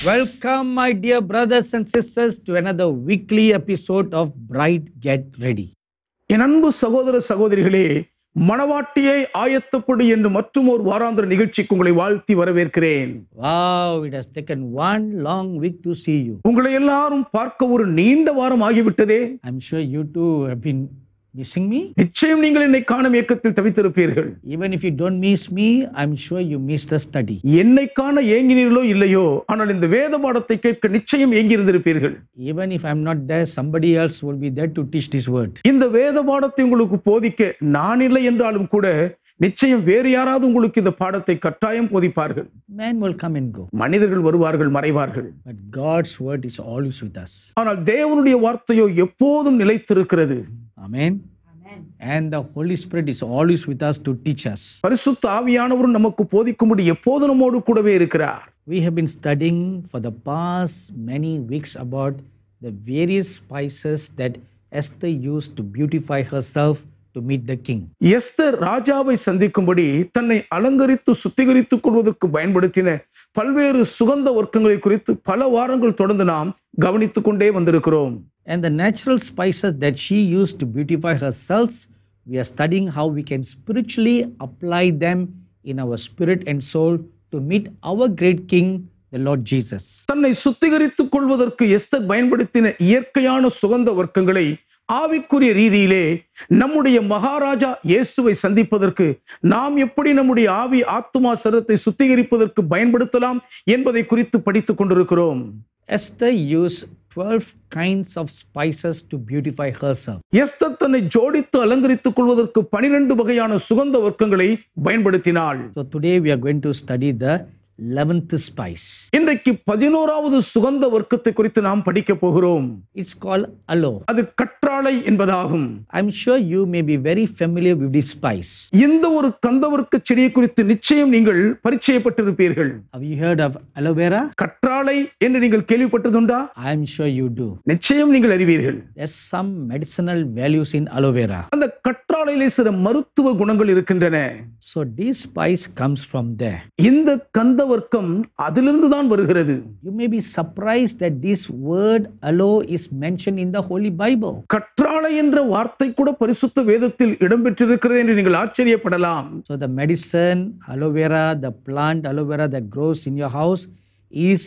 Welcome, my dear brothers and sisters, to another weekly episode of Bride Get Ready. என் அன்பு சகோதர சகோதரிகளே மணவாட்டியை ஆயத்தப்படு என்று மற்றும் ஒரு வாராந்திர நிகழ்ச்சிக்கு உங்களை வாழ்த்தி வரவேற்கிறேன் Wow, it has taken one long week to see you. உங்களை எல்லாரும் பார்க்க ஒரு நீண்ட வாரம் ஆகிவிட்டதே I'm sure you too have been missing me. நிச்சயம் நீங்கள் என்னை காணும் இயக்கத்தில் தவித்திருப்பீர்கள் Even if you don't miss me, I'm sure you missed the study. என்னை காண ஏங்கினீர்களோ இல்லையோ ஆனால் இந்த வேத பாடத்தை கேட்க நிச்சயம் ஏங்கியிருந்திருப்பீர்கள் Even if I'm not there, somebody else will be there to teach this word. இந்த வேத பாடத்தை உங்களுக்கு போதிக்க நான் இல்லை என்றாலும் கூட நிச்சயம் வேறு யாராவது உங்களுக்கு இந்த பாடத்தை கட்டாயம் போதிப்பார்கள் Man will come and go, மனிதர்கள் வருவார்கள் மறைவார்கள் but God's word is always with us. ஆனால் தேவனுடைய வார்த்தையோ எப்போதும் நிலைத்திருக்கிறது Amen. And the Holy Spirit is always with us to teach us. பரிசுத்த ஆவியானவரும் நமக்கு போதிக்கும்படி எப்போது நம்மோடு கூடவே இருக்கிறார் We have been studying for the past many weeks about the various spices that Esther used to beautify herself to meet the king. Esther ராஜாவை சந்திக்கும்படி தன்னை அலங்கரித்து சுத்திகரித்துக் கொள்வதற்கு பயன்படுத்தின பல்வேறு சுகந்த வர்க்கங்களை குறித்து பல வாரங்கள் தொடர்ந்து நாம் கவனித்துக் கொண்டே வந்திருக்கிறோம் And the natural spices that she used to beautify herself, we are studying how we can spiritually apply them in our spirit and soul to meet our great king, the Lord Jesus. தன்னை சுத்திகரித்துக் கொள்வதற்கு Esther பயன்படுத்தின இயற்கையான சுகந்த வர்க்கங்களை ஆவிக்குரிய ரீதியிலே நம்முடைய மகாராஜா இயேசுவை சந்திப்பதற்கு நாம் எப்படி நம்முடைய ஆவி ஆத்துமா சரத்தை சுத்திகரிப்பதற்கு பயன்படுத்தலாம் என்பதை குறித்து படித்துக் கொண்டிருக்கிறோம் Esther used 12 kinds of spices to beautify herself. Esther தன்னை ஜோடித்து அலங்கரித்துக் கொள்வதற்கு பனிரெண்டு வகையான சுகந்த வர்க்கங்களை பயன்படுத்தினாள் So today we are going to study the 11th spice. இன்றைக்கு பதினோராவது சுகந்த வர்க்கத்தை குறித்து நாம் படிக்க போகிறோம் It's called aloe. அது கற்றாழை என்பதாகும் I'm sure you may be very familiar with this spice. இந்த ஒரு கந்தவர்க்க செடியை குறித்து நிச்சயம் நீங்கள் பரிச்சயப்பட்டிருப்பீர்கள் Have you heard of aloe vera? கற்றாழை என்று நீங்கள் கேள்விப்பட்டதுண்டா I'm sure you do. நிச்சயம் நீங்கள் அறிவீர்கள் There's some medicinal values in aloe vera. அந்த கற்றாழையிலே சில மருத்துவ குணங்கள் இருக்கின்றன So this spice comes from there. இந்த கந்தவர்க்கம் அதிலிருந்து தான் வருகிறது You may be surprised that this word aloe is mentioned in the Holy Bible. கற்றாழை என்ற வார்த்தை கூட பரிசுத்த வேதத்தில் இடம்பெற்றிருக்கிறது என்று நீங்கள் ஆச்சரியப்படலாம் So the medicine aloe vera, the plant aloe vera that grows in your house is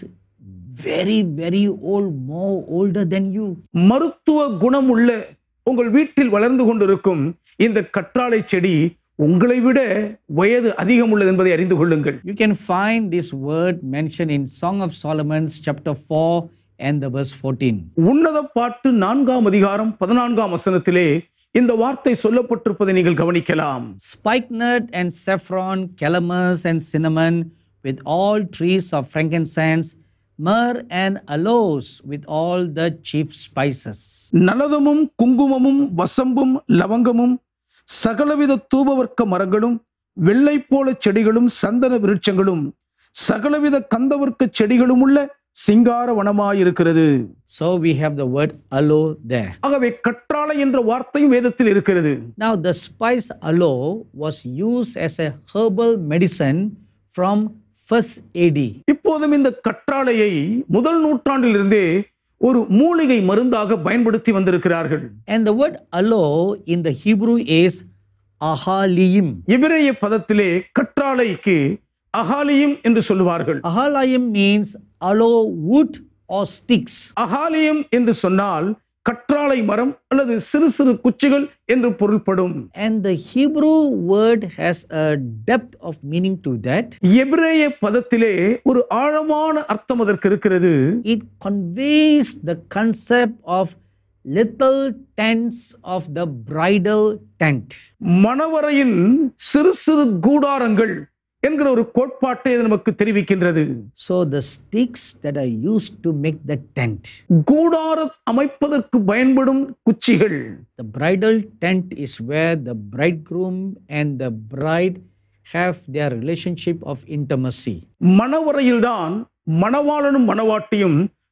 very, very old, more older than you. மருத்துவ குணம் உள்ள உங்கள் வீட்டில் வளர்ந்து கொண்டிருக்கும் இந்த கற்றாழை செடி உங்களை விட வயது அதிகம் உள்ளது என்பதை அறிந்து கொள்ளுங்கள் You can find this word mentioned in Song of Solomon's chapter 4 and the verse 14. உன்னத பாட்டு நான்காம் அதிகாரம் பதினான்காம் வசனத்திலே இந்த வார்த்தை சொல்லப்பட்டிருப்பதை நீங்கள் கவனிக்கலாம் Spikenard and saffron, calamus and cinnamon with all trees of frankincense, myrrh and aloes with all the chief spices. நலதமும் குங்குமமும் வசம்பும் லவங்கமும் சகலவித தூபவர்க்க மரங்களும் வெள்ளை போல செடிகளும் சந்தன விருட்சங்களும் சகலவித கந்தவர்க்க செடிகளும் உள்ள சிங்கார வனமாயிருக்கிறது So we have the word aloe there. ஆகவே கற்றாழை என்ற வார்த்தையும் வேதத்தில் இருக்கிறது Now, the spice aloe was used as a herbal medicine from first AD. இப்போதும் இந்த கற்றாழையை முதல் நூற்றாண்டிலிருந்தே ஒரு மூலிகை மருந்தாக பயன்படுத்தி வந்திருக்கிறார்கள் And the word aloe in the Hebrew is ahaliim. எபிரேய பதத்திலே கற்றாழைக்கு அகாலியும் என்று சொல்லுவார்கள் Ahaliim means aloe wood or sticks. அகாலியம் என்று சொன்னால் கற்றாழை மரம் அல்லது சிறு சிறு குச்சிகள் என்று பொருள்படும் And the Hebrew word has a depth of meaning to that. எபிரேய பதத்திலே ஒரு ஆழமான அர்த்தம் அதற்கு இருக்கிறது It conveys the concept of little tents of the bridal tent. மணவரையின் சிறு சிறு கூடாரங்கள் என்கிற ஒரு கோட்பாட்டை இது நமக்கு தெரிவிக்கின்றது So the sticks that are used to make the tent. கூடாரம் அமைப்பதற்கு பயன்படும் குச்சிகள் The bridal tent is where the bridegroom and the bride have their relationship of intimacy. மணவரையில்தான் மணவாளனும் மணவாட்டியும்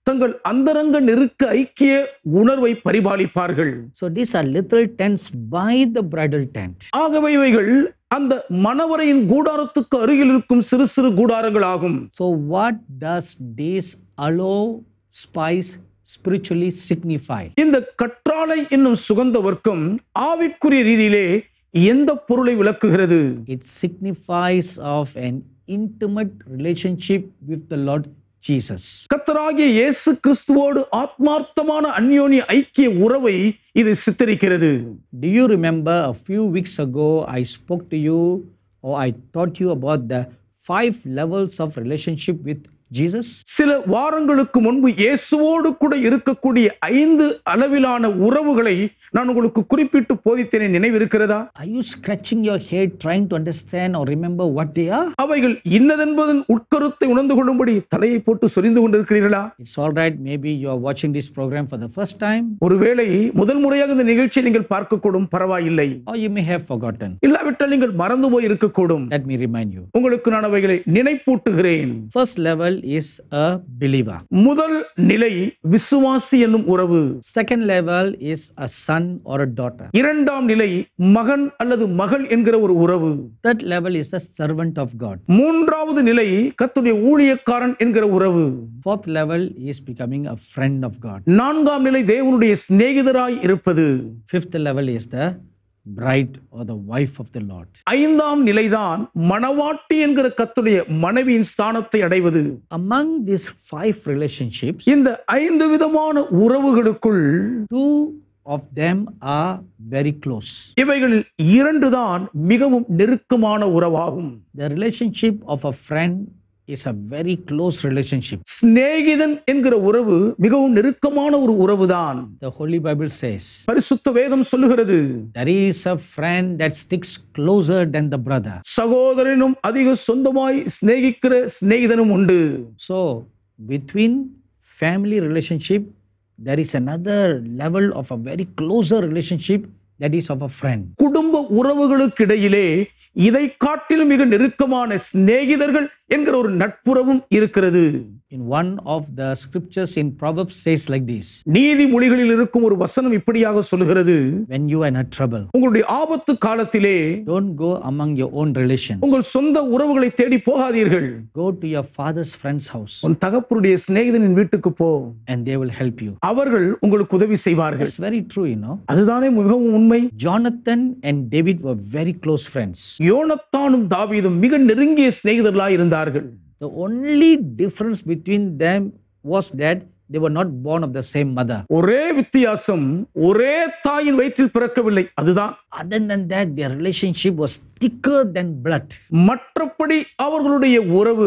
தங்கள் அந்தரங்க நெருக்க ஐக்கிய உணர்வை பரிபாலிப்பார்கள் So these are little tents by the bridal tent. ஆகவே இவைகள் அந்த மணவரையின் கூடாரத்துக்கு அருகில் இருக்கும் சிறு சிறு கூடாரங்கள் ஆகும் So what does this aloe spice spiritually signify? இந்த கற்றாழை என்னும் சுகந்த வர்க்கம் ஆவிக்குரிய ரீதியிலே எந்த பொருளை விளக்குகிறது It signifies of an intimate relationship with the Lord Jesus. கத்தராகிய இயேசு கிறிஸ்துவோடு ஆத்மார்த்தமான அந்யோன்ய ஐக்கிய உறவை இது சித்தரிக்கிறது Do you remember a few weeks ago I spoke to you or I taught you about the five levels of relationship with Jesus? சில வாரங்களுக்கு முன்பு இயேசுவோடு கூட இருக்கக்கூடிய ஐந்து அளவிலான உறவுகளை நான் உங்களுக்கு குறிப்பிட்டு போதித்தேனே நினைவிருக்கிறதா Are you scratching your head trying to understand or remember what they are? அவைகள் இன்னதென்பதன் உட்கருத்தை உணர்ந்து கொள்ளும்படி தலையை போட்டு சொரிந்து கொண்டிருக்கிறீர்களா It's all right. Maybe you are watching this program for the first time, ஒருவேளை முதல் முறையாக இந்த நிகழ்ச்சியை நீங்கள் பார்க்கக்கூடும் பரவாயில்லை or you may have forgotten. இல்லாவிட்டால் நீங்கள் மறந்து போய் இருக்கக்கூடும் Let me remind you. உங்களுக்கு நான் அவைகளை நினைப்பூட்டுகிறேன் First level is a believer. முதல் நிலை விசுவாசி என்னும் உறவு Second level is a son or a daughter. இரண்டாம் நிலை மகன் அல்லது மகள் என்கிற ஒரு உறவு Third level is the servant of God. மூன்றாவது நிலை கத்துடைய ஊழியக்காரன் என்கிற உறவு Fourth level is becoming a friend of God. நான்காம் நிலை தேவனுடைய சிநேகிதராய் இருப்பது Fifth level is the bride or the wife of the Lord. ஐந்தாம் நிலைதான் மணவாட்டி என்கிற கத்துடைய மனைவியின் ஸ்தானத்தை அடைவது Among these five relationships, இந்த ஐந்து விதமான உறவுகளுக்குள் two of them are very close. இவைகளில் இரண்டுதான் மிகவும் நெருக்கமான உறவாகும் The relationship of a friend is a very close relationship. சிநேகிதன் என்கிற உறவு மிகவும் நெருக்கமான ஒரு உறவுதான் The Holy Bible says, பரிசுத்த வேதம் சொல்லுகிறது There is a friend that sticks closer than the brother. சகோதரனும் அதிக சொந்தமாய் சிநேகிக்கிற சிநேகிதனும் உண்டு So, between family relationship, there is another level of a very closer relationship that is of a friend. குடும்ப உறவுகளுக்கு இடையிலே இதை காட்டிலும் மிக நெருக்கமான சிநேகிதர்கள் என்கிற ஒரு நட்புறவும் இருக்கிறது In one of the scriptures in Proverbs says like this நீதிமொழிகளில் இருக்கும் ஒரு வசனம் இப்படியாக சொல்லுகிறது When you are in a trouble, உங்களுடைய ஆபத்து காலத்திலே don't go among your own relations. உங்கள் சொந்த உறவுகளை தேடி போகாதீர்கள் Go to your father's friend's house உன் தகப்பனுடைய சிநேகிதனின் வீட்டுக்கு போ and they will help you. அவர்கள் உங்களுக்கு உதவி செய்வார்கள் It's very true, you know. அதுதானே மிகவும் உண்மை Jonathan and David were very close friends. யோனத்தானும் தாவீதும் மிக நெருங்கிய சிநேகிதர்களாய் இருந்தார்கள் The only difference between them was that they were not born of the same mother. ஒரே வித்தியாசம் ஒரே தாயின் வயிற்றில் பிறக்கவில்லை அதுதான் Other than that, their relationship was thicker than blood. மற்றபடி அவர்களுடைய உறவு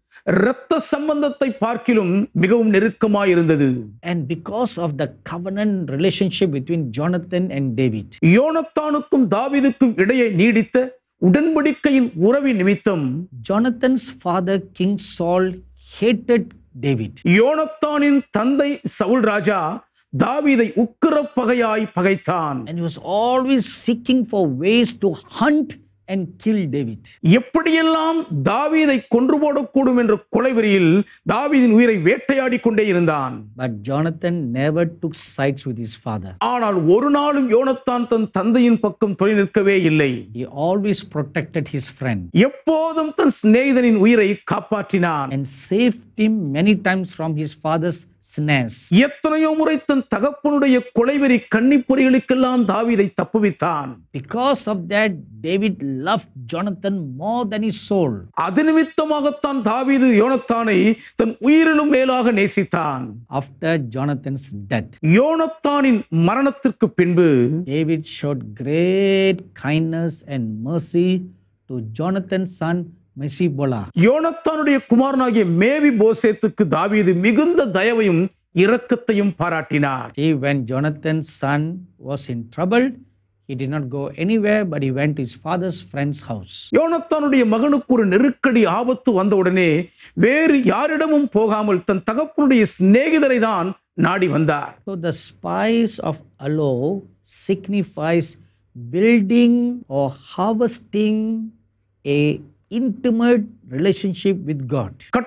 இரத்த சம்பந்தத்தை பார்க்கிலும் மிகவும் நெருக்கமாய் இருந்தது And because of the covenant relationship between Jonathan and David, யோனத்தானுக்கும் தாவீதுக்கும் இடையே நீடித்த உடன்படிக்கையின் உறவின் நிமித்தம் Jonathan's father, King Saul, hated David. யோனத்தானின் தந்தை சவுல் ராஜா தாவீதை உக்கிர பகையாய் பகைத்தான் And he was always seeking for ways to hunt and kill David. எப்படியெல்லாம் தாவீதை கொன்று போடக்கூடும் என்ற கொலைவெறியில் தாவீதின் உயிரை வேட்டையாடி கொண்டே இருந்தான் But Jonathan never took sides with his father. ஆனால் ஒரு நாளும் யோனத்தான் தன் தந்தையின் பக்கம் தொலை நிற்கவே இல்லை He always protected his friend எப்போதும் தன் சிநேகிதனின் உயிரை காப்பாற்றினான் and saved him many times from his father's snares. எத்தனையோ முறை தன் தகப்பனுடைய கொலைவெறி கன்னிப்பொறிகளுக்கெல்லாம் தாவீதை தப்புவித்தான் Because of that, David loved Jonathan more than his soul. அது நிமித்தமாகத்தான் தாவீது யோனத்தானை தன் உயிரிலும் மேலாக நேசித்தான் After Jonathan's death, யோனத்தானின் மரணத்திற்கு பின்பு David showed great kindness and mercy to Jonathan's son Mesibola. யோனத்தானுடைய குமாரனாகிய மேவி போசேத்துக்கு தாவீது மிகுந்த தயவையும் இரக்கத்தையும் பாராட்டினார் See, when Jonathan's son was in trouble, he did not go anywhere, but he went to his father's friend's house. யோனத்தானுடைய மகனுக்கு ஒரு நெருக்கடி ஆபத்து வந்தவுடனே வேறு யாரிடமும் போகாமல் தன் தகப்பனுடைய சிநேகிதரை தான் நாடி வந்தார் So the spice of aloe signifies building or harvesting a intimate relationship with God. கற்றாழை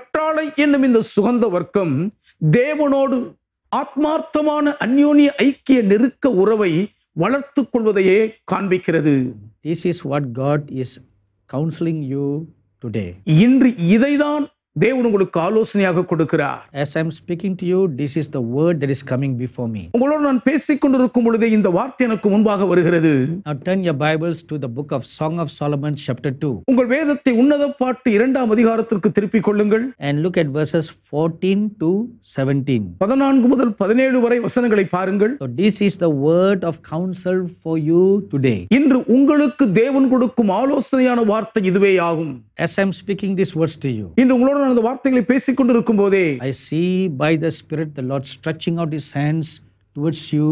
கண்மலை என்னும் இந்த சுகந்த வர்க்கம் தேவனோடு ஆத்மார்த்தமான அந்யோன்ய ஐக்கிய நெருக்க உறவை வளர்த்துக் கொள்வதையே காண்பிக்கிறது This is what God is counseling you today. இன்று இதைதான் தேவன் உங்களுக்கு ஆலோசனையாக கொடுக்கிறார் As I'm speaking to you, this is the word that is coming before me. உங்களோடு நான் பேசிக் கொண்டிருக்கும் பொழுதே இந்த வார்த்தை எனக்கு முன்பாக வருகிறது Now turn your Bibles to the book of Song of Solomon, chapter 2, உங்கள் வேதத்தை உன்னத பாட்டு இரண்டாம் அதிகாரத்திற்கு திருப்பிக் கொள்ளுங்கள் and look at verses 14 to 17. பதினான்கு முதல் பதினேழு வரை வசனங்களை பாருங்கள் So, this is the word of counsel for you today. இன்று உங்களுக்கு தேவன் கொடுக்கும் ஆலோசனையான வார்த்தை இதுவே ஆகும் As I'm speaking these words to you, இன்று உங்களோடு நான் அந்த வார்த்தைகளை பேசிக் கொண்டிருக்கும் போதே I see by the Spirit the Lord stretching out his hands towards you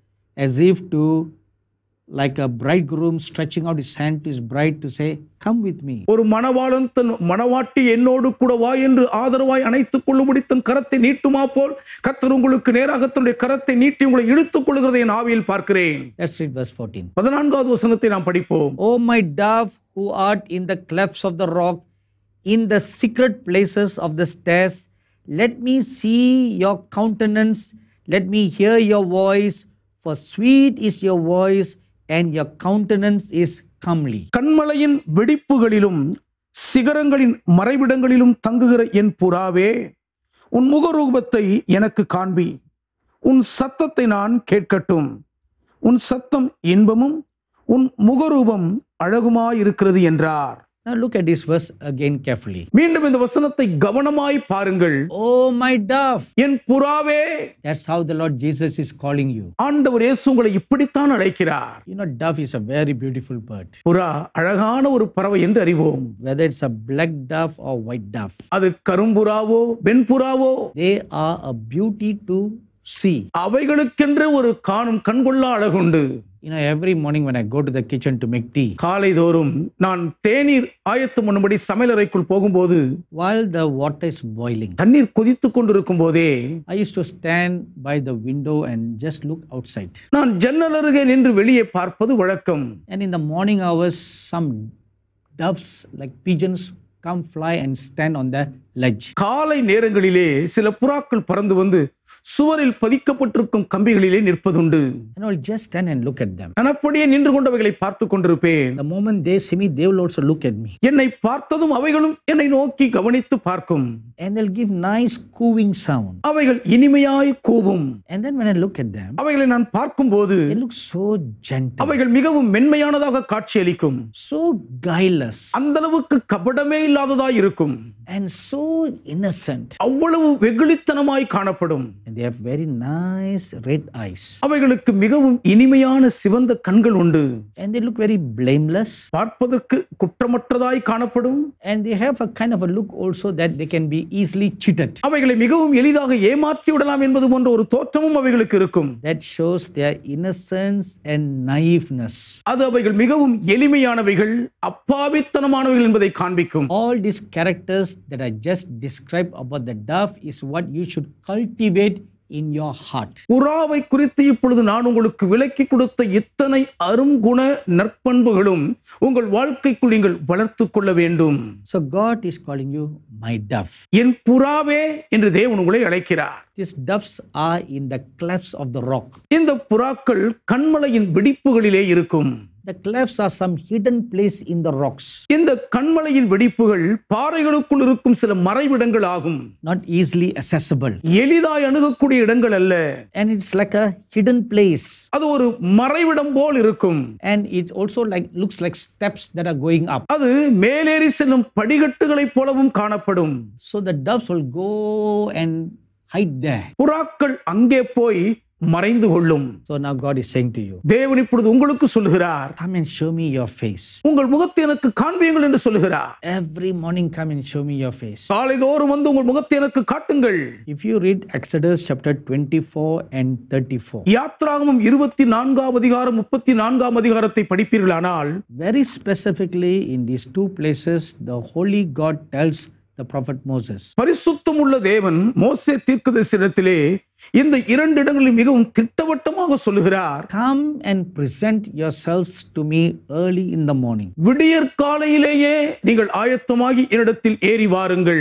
as if to, like a bridegroom stretching out his hand to his bride to say, Come with me. ஒரு மணவாளன் தன் மணவாட்டி என்னோடு கூட வா என்று ஆதரவாய் அணைத்துக் கொள்ளும்படி தன் கரத்தை நீட்டுமா போல் கர்த்தர் உங்களுக்கு நேராக தன்னுடைய கரத்தை நீட்டி உங்களை இழுத்துக் கொள்கிறதை என் ஆவியில் பார்க்கிறேன் Let's read verse 14. பதினான்காவது வசனத்தை நாம் படிப்போம் O my dove, who art in the clefts of the rock, in the secret places of the stairs, let me see your countenance, let me hear your voice, for sweet is your voice, and your countenance is comely. கண்மலையின் வெடிப்புகளிலும் சிகரங்களின் மறைவிடங்களிலும் தங்குகிற என் புறாவே உன் முகரூபத்தை எனக்கு காண்பி உன் சத்தத்தை நான் கேட்கட்டும் உன் சத்தம் இன்பமும் உன் முகரூபம் அழகுமாயிருக்கிறது என்றார் Now look at this verse again carefully. மீண்டும் இந்த வசனத்தை கவனமாய் பாருங்கள் Oh, my dove. என் புறாவே That's how the Lord Jesus is calling you. ஆண்டவர் இயேசு உங்களை இப்படித்தான் அழைக்கிறார் You know, dove is a very beautiful bird. புறா அழகான ஒரு பறவை என்று அறிவோம் Whether it's a black dove or white dove, அது கரும்புறாவோ வெண்புறாவோ they are a beauty to see. அவைகளுக்கென்று ஒரு காணும் கண்கொள்ளா அழகுண்டு You know, every morning when I go to the kitchen to make tea, காலைதோறும் நான் தேநீர் ஆயத்தம் பண்ணும்படி சமையலறைக்குள் போகும்போது while the water is boiling, தண்ணீர் கொதித்துக் கொண்டிருக்கும் போதே I used to stand by the window and just look outside. நான் ஜன்னல் அருகே நின்று வெளியே பார்ப்பது வழக்கம் And in the morning hours, some doves like pigeons come fly and stand on the ledge. காலை நேரங்களிலே சில புறாக்கள் பறந்து வந்து சுவரில் பதிக்கப்பட்டிருக்கும் கம்பிகளிலே நிற்பதுண்டு And I'll just stand and look at them. நான் அப்படியே நின்று கொண்டவைகளை பார்த்து கொண்டிருப்பேன் The moment they see me, they will also look at me. என்னை பார்த்ததும் அவைகளும் என்னை நோக்கி கவனித்து பார்க்கும் And they'll give nice cooing sound. அவைகள் இனிமையாய் கூவும் And then when I look at them, அவைகளை நான் பார்க்கும்போது they look so gentle, அவைகள் மிகவும் மென்மையானதாக காட்சியளிக்கும் so guileless, அந்த அளவுக்கு கபடமே இல்லாததாய் இருக்கும் and so innocent. அவ்வளவு வெகுளித்தனமாய் காணப்படும் And they have very nice red eyes. அவைகளுக்கு மிகவும் இனிமையான சிவந்த கண்கள் உண்டு And they look very blameless. பார்ப்பதற்கு குற்றமற்றதாய் காணப்படும் And they have a kind of a look also that they can be easily cheated. அவைகளை மிகவும் எளிதாக ஏமாற்றி விடலாம் என்பது போன்ற ஒரு தோற்றமும் அவைகளுக்கு இருக்கும் That shows their innocence and naiveness. அது அவைகள் மிகவும் எளிமையானவைகள் அப்பாவித்தனமானவைகள் என்பதை காண்பிக்கும் All these characters that I just described about the dove is what you should cultivate in your heart. புறாவை குறித்து இப்பொழுது நான் உங்களுக்கு விலக்கி கொடுத்த இத்தனை அருங்குண நற்பண்புகளும் உங்கள் வாழ்க்கைக்குள் நீங்கள் வளர்த்துக் கொள்ள வேண்டும் So God is calling you my dove. என் புறாவே என்று தேவன் உங்களை அழைக்கிறார் These doves are in the clefts of the rock. இந்த புறாக்கள் கண்மலையின் வெடிப்புகளிலே இருக்கும் The clefts are some hidden place in the rocks, இந்த கண்மலையின் வெடிப்புகள் பாறைகளுக்குள் இருக்கும் சில மறைவிடங்கள் ஆகும் not easily accessible. எளிதாய் அணுகக்கூடிய இடங்கள் அல்ல And it's like a hidden place. அது ஒரு மறைவிடம் போல் இருக்கும் And it also like looks like steps that are going up. அது மேலேறி செல்லும் படிகட்டுகளைப் போலவும் காணப்படும் So the doves will go and hide there. புறாக்கள் அங்கே போய் மறைந்து கொள்ளும் So now God is saying to you, தேவன் இப்பொழுது உங்களுக்கு சொல்லுகிறார் Come and show me your face. உங்கள் முகத்தை எனக்கு காண்பியுங்கள் என்று சொல்லுகிறார் Every morning, come and show me your face. காலைதோறும் வந்து உங்கள் முகத்தை எனக்கு காட்டுங்கள் If you read Exodus chapter 24 and 34, யாத்ராகமம் இருபத்தி நான்காம் அதிகாரம் முப்பத்தி நான்காம் அதிகாரத்தை படிப்பீர்களானால் very specifically in these two places, the Holy God tells the prophet Moses, பரிசுத்தமுள்ள தேவன் மோசே தீர்க்கதரிசனத்திலே இந்த இரண்டு இடங்களில் மிகவும் திட்டவட்டமாக சொல்லுகிறார் Come and present yourselves to me early in the morning. விடியற் காலையிலேயே நீங்கள் ஆயத்தமாகி என்னிடத்தில் ஏறி வாருங்கள்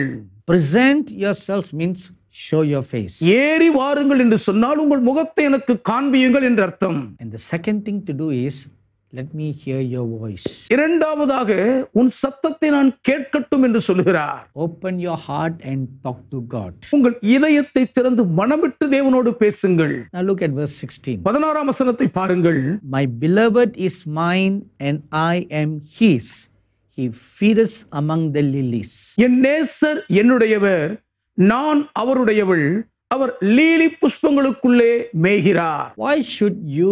present yourself means show your face. ஏறி வாருங்கள் என்று சொன்னால் உங்கள் முகத்தை எனக்கு காண்பியுங்கள் என்று அர்த்தம் And the second thing to do is let me hear your voice. இரண்டாவதாக உன் சத்தத்தை நான் கேட்கட்டும் என்று சொல்லுகிறார் Open your heart and talk to God. உங்கள் இதயத்தை திறந்து மனமிட்டு தேவனோடு பேசுங்கள் Now look at verse 16. பதினாறாம் வசனத்தை பாருங்கள் My beloved is mine and I am his. He feedeth among the lilies. என் நேசர் என்னுடையவர் நான் அவருடையவள் அவர் லீலி புஷ்பங்களுக்குள்ளே மேய்கிறார் Why should you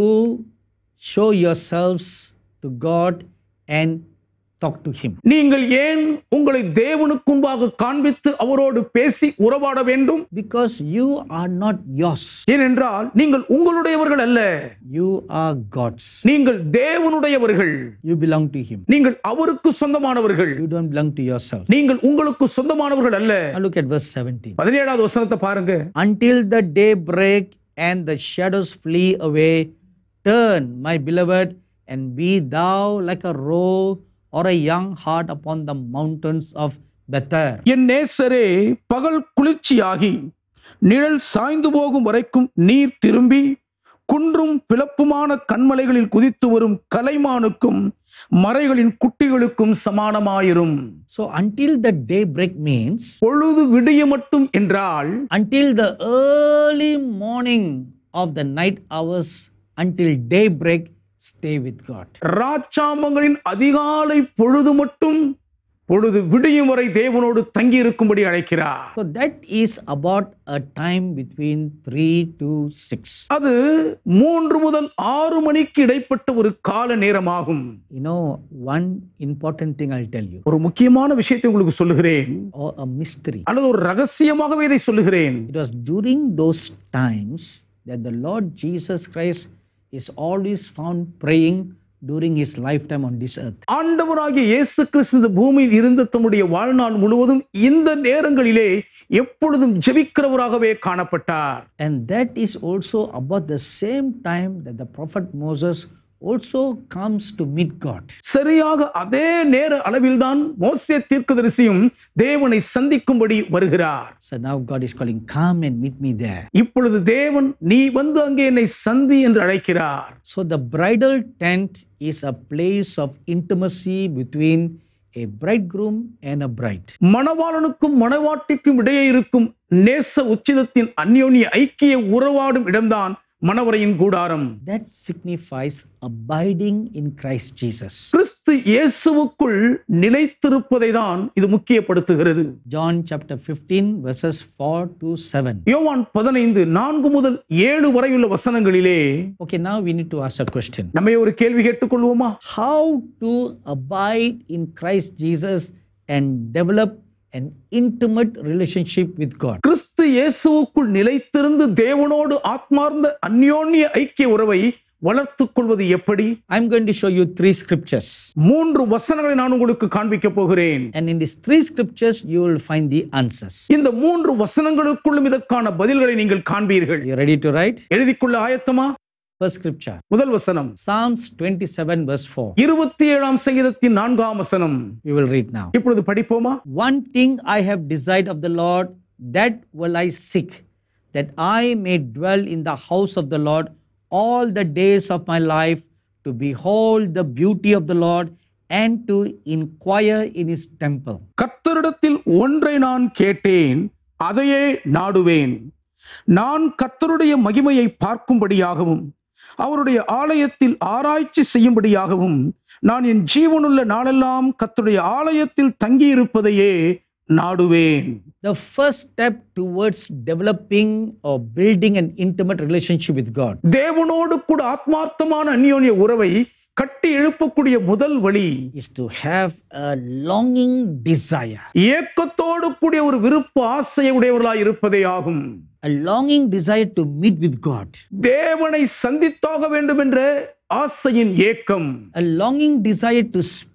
show yourselves to God and talk to him? நீங்கள் ஏன் உங்களை தேவனுக்கு முன்பாக காண்பித்து அவரோடு பேசி உறவாட வேண்டும் Because you are not yours. ஏனென்றால் நீங்கள் உங்களுடையவர்கள் அல்ல You are God's. நீங்கள் தேவனுடையவர்கள் You belong to him. நீங்கள் அவருக்கு சொந்தமானவர்கள் You don't belong to yourself. நீங்கள் உங்களுக்கு சொந்தமானவர்கள் அல்ல Now look at verse 17. பதினேழாவது வசனத்தை பாருங்க Until the day break and the shadows flee away, turn, my beloved, and be thou like a roe or a young hart upon the mountains of Bether. என் நேசரே பகல் குளிர்ச்சியாகி நிழல் சாய்ந்து போகும் வரைக்கும் நீர் திரும்பி குன்றும் பிளப்புமான கண்மலைகளில் குதித்து வரும் கலைமானுக்கும் மறைகளின் குட்டிகளுக்கும் சமானமாயிரும் So, until the day break means பொழுது விடிய மட்டும் என்றால் until the early morning of the night hours, until daybreak, stay with God. ராச்சாமங்களின் அதிகாலை பொழுது மட்டும் பொழுது விடியும் வரை தேவனோடு தங்கி இருக்கும்படி அழைக்கிறார் So, that is about a time between 3 to 6. அது மூன்று முதல் ஆறு மணிக்கு இடைப்பட்ட ஒரு கால நேரமாகும் You know, one important thing I'll tell you, ஒரு முக்கியமான விஷயத்தை உங்களுக்கு சொல்லுகிறேன் or a mystery. அல்லது ஒரு ரகசியமாகவே இதை சொல்லுகிறேன் It was during those times that the Lord Jesus Christ is always found praying during his lifetime on this earth. ஆண்டவராகிய இயேசு கிறிஸ்து இந்த பூமியில் இருந்த தம்முடைய வாழ்நாள் முழுவதும் இந்த நேரங்களிலே எப்பொழுதும் ஜெபிக்கிறவராகவே காணப்பட்டார் And that is also about the same time that the prophet Moses also comes to meet God. சரியாக அதே நேர அளவில்தான் மோசே தீர்க்கதரிசியும் தேவனை சந்திக்கும்படி வருகிறார் So now God is calling, Come and meet me there. இப்பொழுது தேவன் நீ வந்து அங்கே என்னை சந்தி என்று அழைக்கிறார் So the bridal tent is a place of intimacy between a bridegroom and a bride. மணவாளனுக்கும் மணவாட்டிக்கும் இடையே இருக்கும் நேச உச்சிதத்தின் அந்யோன்ய ஐக்கிய உறவாடும் இடம்தான் மணவரையின் கூடாரம் That signifies abiding in Christ Jesus. கிறிஸ்து இயேசுவுக்குள் நிலைத்திருப்பதை தான் இது முக்கியப்படுத்துகிறது John chapter 15, verses 4 to 7. யோவான் பதினைந்து நான்கு முதல் ஏழு வரையுள்ள வசனங்களிலே Okay, now we need to ask a question. நம்மை ஒரு கேள்வி கேட்டுக்கொள்வோமா How to abide in Christ Jesus and develop an intimate relationship with God? கிறிஸ்து இயேசுவுக்குள் நிலைத்திருந்து தேவனோடு ஆத்மார்ந்த அந்யோன்ய ஐக்கிய உறவை வளர்த்துக் கொள்வது எப்படி I'm going to show you three scriptures. மூன்று வசனங்களை நான் உங்களுக்கு காண்பிக்க போகிறேன் And in these three scriptures, you will find the answers. இந்த மூன்று வசனங்களுக்குள்ளும் இதற்கான பதில்களை நீங்கள் காண்பீர்கள் Are you ready to write? எழுதிக்கொள்ள ஆயத்தமா First scripture முதல் வசனம் Psalms 27, verse 4. இருபத்தி ஏழாம் சங்கீதத்தின் நான்காம் வசனம் We will read now. இப்பொழுது படிப்போமா One thing I have desired of the Lord, that will I seek, that I may dwell in the house of the Lord all the days of my life, to behold the beauty of the Lord and to inquire in his temple. கர்த்தரிடத்தில் ஒன்றை நான் கேட்டேன் அதையே நாடுவேன் நான் கர்த்தருடைய மகிமையை பார்க்கும்படியாகவும் அவருடைய ஆலயத்தில் ஆராய்ச்சி செய்யும்படியாகவும் நான் என் ஜீவனுள்ள நாளெல்லாம் கர்த்தருடைய ஆலயத்தில் தங்கியிருப்பதையே நாடுவேன் The first step towards developing or building an intimate relationship with God தேவனோடு கூட ஆத்மார்த்தமான அந்யோன்ய உறவை கட்டி எழுப்பக்கூடிய முதல் வழி is to have a longing desire, ஏக்கத்தோடு கூடிய ஒரு விருப்ப ஆசையை உடையவர்களாய் இருப்பதே ஆகும் a longing desire to meet with God, தேவனை சந்தித்தாக வேண்டும் என்ற ஆசையின் ஏக்கம் a longing desire to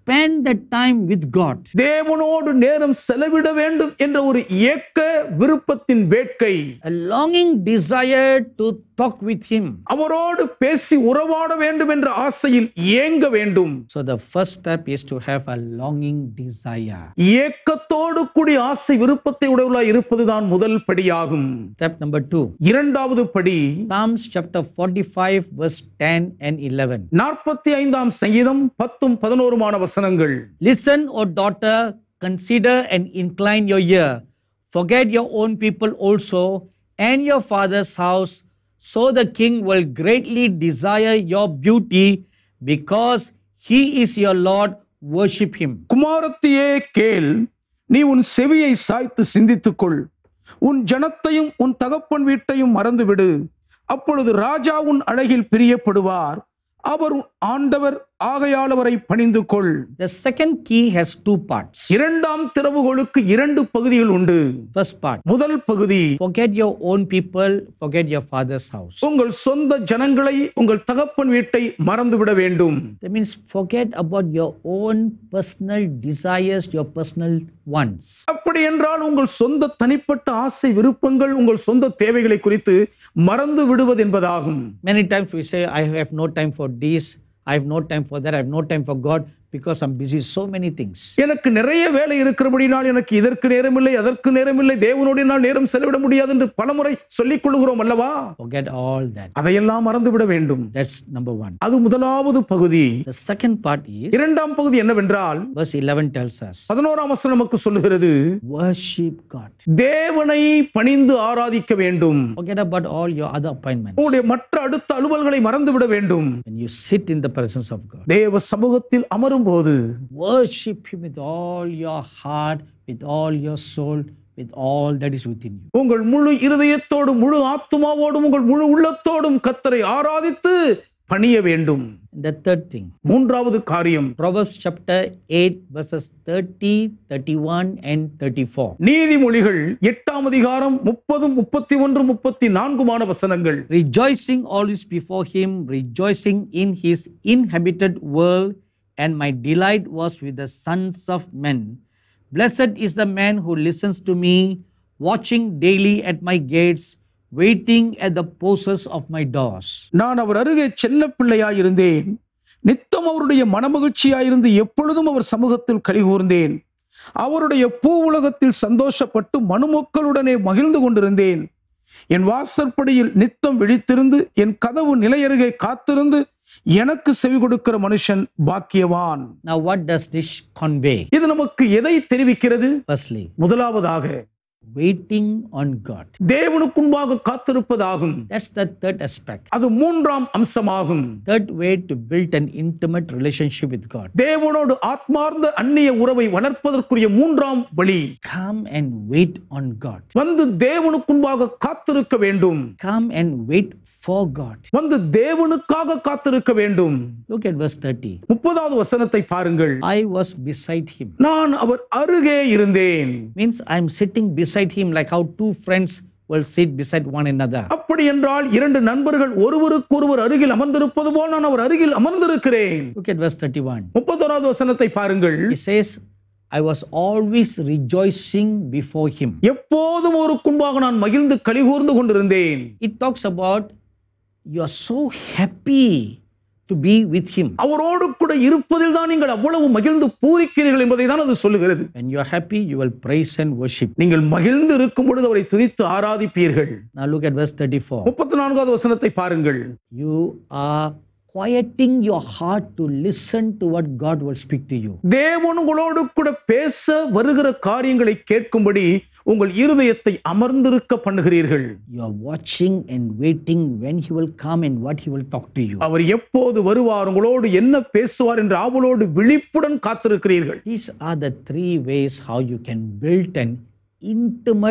spend the time with God. தேவனோடு நேரம் செலவிட வேண்டும் என்ற ஒரு ஏக்க விருப்பத்தின் வேட்கை A longing desire to talk with Him. அவரோடு பேசி உறவாட வேண்டும் என்ற ஆசையில் ஏங்க வேண்டும் So the first step is to have a longing desire. ஏக்கத்தோடு கூடிய ஆசை விருப்பத்தை உடையவளாய் இருப்பதுதான் முதல் படியாகும் Step number two. இரண்டாவது படி Psalms chapter 45, verse 10 and 11. நாற்பத்தி ஐந்தாம் சங்கீதம் பத்தும் பதினோருமான வசனங்கள் Listen, O daughter, consider and incline your ear. Forget your own people also and your father's house, so the king will greatly desire your beauty because he is your Lord. Worship him. குமாரத்தியே கேள் நீ உன் செவியை சாய்த்து சிந்தித்துக்கொள் உன் ஜனத்தையும் உன் தகப்பன் வீட்டையும் மறந்துவிடு அப்பொழுது ராஜா உன் அழகில் பிரியப்படுவார் அவர் உன் ஆண்டவர் ஆகையால் அவரை பணிந்து கொள் The second key has two parts. இரண்டாம் திறவுகோலுக்கு இரண்டு பகுதிகள் உண்டு First part முதல் பகுதி forget your own people, forget your father's house. உங்கள் சொந்த ஜனங்களை உங்கள் தகப்பன் வீட்டை மறந்துவிட வேண்டும் That means forget about your own personal desires, your personal wants. அப்படி என்றால் உங்கள் சொந்த தனிப்பட்ட ஆசை விருப்பங்கள் உங்கள் சொந்த தேவைகளை குறித்து மறந்து விடுவது என்பதாகும் Many times we say, I have no time for this, I have no time for that, I have no time for God because I'm busy with so many things. எனக்கு நிறைய வேலை இருக்கிறபடினால் எனக்கு இதற்கு நேரமில்லை அதற்கு நேரமில்லை தேவனோடு நான் நேரம் செலவிட முடியாது என்று பலமுறை சொல்லிக் கொள்கிறோம் அல்லவா Forget all that. அதையெல்லாம் மறந்துவிட வேண்டும் That's number one. அது முதலாவது பகுதி The second part is, இரண்டாம் பகுதி என்னவென்றால் verse 11 tells us, பதினோராம் வசனம் நமக்கு சொல்லுகிறது worship God. தேவனை பணிந்து ஆராதிக்க வேண்டும் Forget about all your other appointments. உங்களுடைய மற்ற அடுத்த அலுவல்களை மறந்துவிட வேண்டும் When you sit in the presence of God, தேவ சமூகத்தில் அமரும் போது worship Him with all your heart, with all your soul, with all that is within you. உங்கள் முழு இருதயத்தோடும் முழு ஆத்துமாவோடும் உங்கள் முழு உள்ளத்தோடும் கத்தரை ஆராதித்து பணிய வேண்டும் And the third thing, மூன்றாவது காரியம் Proverbs chapter 8, verses 30, 31, and 34. நீதிமொழிகள் எட்டாம் அதிகாரம் முப்பதும் முப்பத்தி ஒன்று முப்பத்தி நான்குமான வசனங்கள் Rejoicing always before Him, rejoicing in His inhabited world, and my delight was with the sons of men. Blessed is the man who listens to me, watching daily at my gates, waiting at the posts of my doors. நான் அவர் அருகே செல்ல பிள்ளையாயிருந்தேன் நித்தம் அவருடைய மனமகிழ்ச்சியாயிருந்து எப்பொழுதும் அவர் சமூகத்தில் கலிகூர்ந்தேன் அவருடைய பூ உலகத்தில் சந்தோஷப்பட்டு மனுமக்களுடனே மகிழ்ந்து கொண்டிருந்தேன் என் வாசற்படியில் நித்தம் விழித்திருந்து என் கதவு நிலையருகே காத்திருந்து எனக்கு செவி கொடுக்கிற மனுஷன் பாக்கியவான் Now, what does this convey? இது நமக்கு எதை தெரிவிக்கிறது Firstly, முதலாவதாக waiting on God. தேவனுக்குன்பாக காத்திருப்பதாகும் That's the third aspect. அது மூன்றாம் அம்சமாகும் Third way to build an intimate relationship with God. தேவனோடு ஆத்மார்ந்த அந்நிய உறவை வளர்ப்பதற்குரிய மூன்றாம் வழி Come and wait on God. வந்து தேவனுக்குன்பாக காத்திருக்க வேண்டும் Come and wait for God. வந்து தேவனுக்காக காத்திருக்க வேண்டும் Look at verse 30. முப்பதாவது வசனத்தை பாருங்கள் I was beside him. நான் அவர் அருகே இருந்தேன் Means I'm sitting beside him like how two friends will sit beside one another. அப்படி என்றால் இரண்டு நண்பர்கள் ஒருவருக்கொருவர் அருகில் அமர்ந்திருப்பது போல் நான் அவர் அருகில் அமர்ந்திருக்கிறேன் Look at verse 31. முப்பத்தோராவது வசனத்தை பாருங்கள் He says, I was always rejoicing before him. எப்போதும் ஒருக்குன்பாக நான் மகிழ்ந்து கலிகூர்ந்து கொண்டிருந்தேன் It talks about you are so happy to be with him. அவரோடு கூட இருப்பதில் தான் நீங்கள் அவ்வளவு மகிழ்ந்து பூரிக்கிறீர்கள் என்பதை தான் அது சொல்லுகிறது When you are happy, you will praise and worship. நீங்கள் மகிழ்ந்து இருக்கும் பொழுது அவரை துதித்து ஆராதிப்பீர்கள் Now look at verse 34. முப்பத்தி நான்காவது வசனத்தை பாருங்கள் You are quieting your heart to listen to what God will speak to you. தேவன் உங்களோடு கூட பேச வருகிற காரியங்களை கேட்கும்படி உங்கள் இருதயத்தை அமர்ந்திருக்க பண்ணுகிறீர்கள் You are watching and waiting when He will come and what He will talk to you. அவர் எப்போது வருவார் உங்களோடு என்ன பேசுவார் என்று ஆவலோடு விழிப்புடன் காத்திருக்கிறீர்கள் These are the three ways how you can build an intimate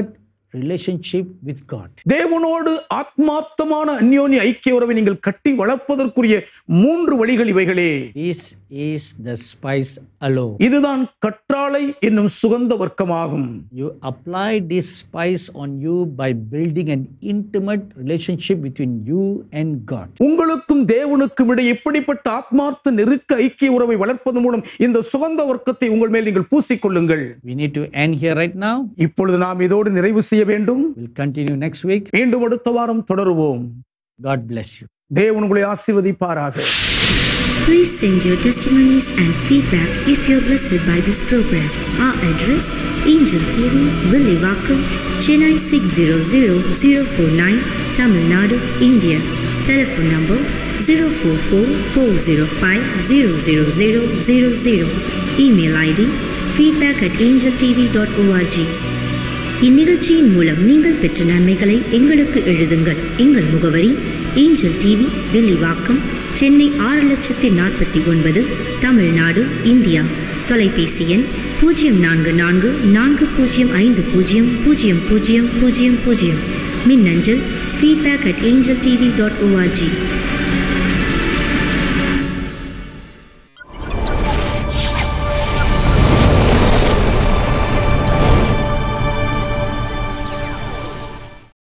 relationship with God. தேவனோடு ஆத்மார்த்தமான அந்யோன்ய ஐக்கிய உறவை நீங்கள் கட்டி வளர்ப்பதற்குரிய மூன்று வழிகள் இவைகளே This is the spice alone. இதுதான் கற்றாழை என்னும் சுகந்த வர்க்கமாகும் You apply this spice on you by building an intimate relationship between you and God. உங்களுக்கும் தேவனுக்கும் இடையே இப்படிப்பட்ட ஆத்மார்த்த நெருக்க ஐக்கிய உறவை வளர்ப்பதன் மூலம் இந்த சுகந்த வர்க்கத்தை உங்கள் மேல் நீங்கள் பூசிக்கொள்ளுங்கள் We need to end here right now. இப்பொழுது நாம் இதோடு நிறைவு செய்ய வேண்டும் We'll continue next week. மீண்டும் அடுத்த வாரம் தொடருவோம் God bless you. தேவன் உங்களை ஆசீர்வதிப்பாராக Please send your testimonies and feedback if you're blessed by this program. Our address Angel TV, Villivakkam, Chennai 600049, Tamil Nadu, India. Telephone number 044-405-00000. Email ID feedback at angeltv.org. இந்நிகழ்ச்சியின் மூலம் நீங்கள் பெற்ற நன்மைகளை எங்களுக்கு எழுதுங்கள் எங்கள் முகவரி ஏஞ்சல் டிவி வெள்ளிவாக்கம் சென்னை ஆறு லட்சத்தி நாற்பத்தி ஒன்பது தமிழ்நாடு இந்தியா தொலைபேசி எண் பூஜ்ஜியம் நான்கு நான்கு நான்கு பூஜ்ஜியம் ஐந்து பூஜ்ஜியம் பூஜ்ஜியம் பூஜ்ஜியம் பூஜ்ஜியம் பூஜ்ஜியம் மின்னஞ்சல் feedback at Angel TV dot O R G